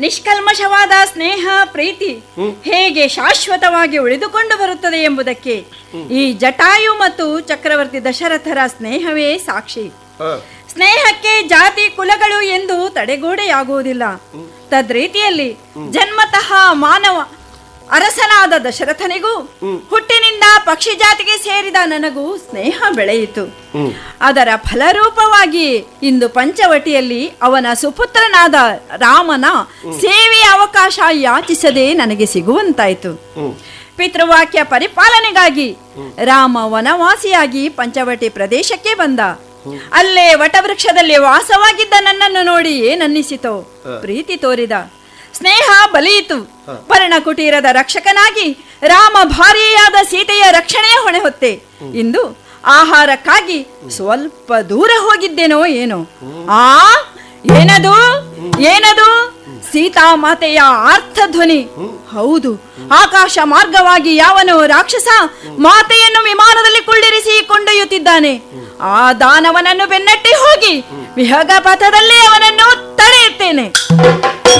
ನಿಷ್ಕಲ್ಮಶವಾದ ಸ್ನೇಹ ಪ್ರೀತಿ ಹೇಗೆ ಶಾಶ್ವತವಾಗಿ ಉಳಿದುಕೊಂಡು ಬರುತ್ತದೆ ಎಂಬುದಕ್ಕೆ ಈ ಜಟಾಯು ಮತ್ತು ಚಕ್ರವರ್ತಿ ದಶರಥರ ಸ್ನೇಹವೇ ಸಾಕ್ಷಿ ಸ್ನೇಹಕ್ಕೆ ಜಾತಿ ಕುಲಗಳು ಎಂದು ತಡೆಗೋಡೆಯಾಗುವುದಿಲ್ಲ ತದ್ರೀತಿಯಲ್ಲಿ ಜನ್ಮತಃ ಮಾನವ ಅರಸನಾದ ದಶರಥನಿಗೂ ಹುಟ್ಟಿನಿಂದ ಪಕ್ಷಿ ಜಾತಿಗೆ ಸೇರಿದ ನನಗೂ ಸ್ನೇಹ ಬೆಳೆಯಿತು ಅದರ ಫಲರೂಪವಾಗಿ ಇಂದು ಪಂಚವಟಿಯಲ್ಲಿ ಅವನ ಸುಪುತ್ರನಾದ ರಾಮನ ಸೇವೆಯ ಅವಕಾಶ ಯಾಚಿಸದೆ ನನಗೆ ಸಿಗುವಂತಾಯಿತು ಪಿತೃವಾಕ್ಯ ಪರಿಪಾಲನೆಗಾಗಿ ರಾಮ ವನವಾಸಿಯಾಗಿ ಪಂಚವಟಿ ಪ್ರದೇಶಕ್ಕೆ ಬಂದ ಅಲ್ಲೇ ವಟವೃಕ್ಷದಲ್ಲಿ ವಾಸವಾಗಿದ್ದ ನನ್ನನ್ನು ನೋಡಿ ಏನನ್ನಿಸಿತೋ ಪ್ರೀತಿ ತೋರಿದ ಸ್ನೇಹ ಬಲಿಯಿತು ಪರ್ಣಕುಟೀರದ ರಕ್ಷಕನಾಗಿ ರಾಮ ಭಾರ್ಯೆಯಾದ ಸೀತೆಯ ರಕ್ಷಣೆಯ ಹೊಣೆ ಹೊತ್ತೆ ಇಂದು ಆಹಾರಕ್ಕಾಗಿ ಸ್ವಲ್ಪ ದೂರ ಹೋಗಿದ್ದೇನೋ ಏನೋ ಆ ಏನದು ಏನದು ಸೀತಾಮಾತೆಯ ಆರ್ಥಧ್ವನಿ ಹೌದು ಆಕಾಶ ಮಾರ್ಗವಾಗಿ ಯಾವನೋ ರಾಕ್ಷಸ ಮಾತೆಯನ್ನು ವಿಮಾನದಲ್ಲಿ ಕುಳ್ಳಿರಿಸಿ ಕೊಂಡೊಯ್ಯುತ್ತಿದ್ದಾನೆ ಆ ದಾನವನನ್ನು ಬೆನ್ನಟ್ಟಿ ಹೋಗಿ ವಿಹಗ ಪಥದಲ್ಲೇ ಅವನನ್ನು ತಡೆಯುತ್ತೇನೆ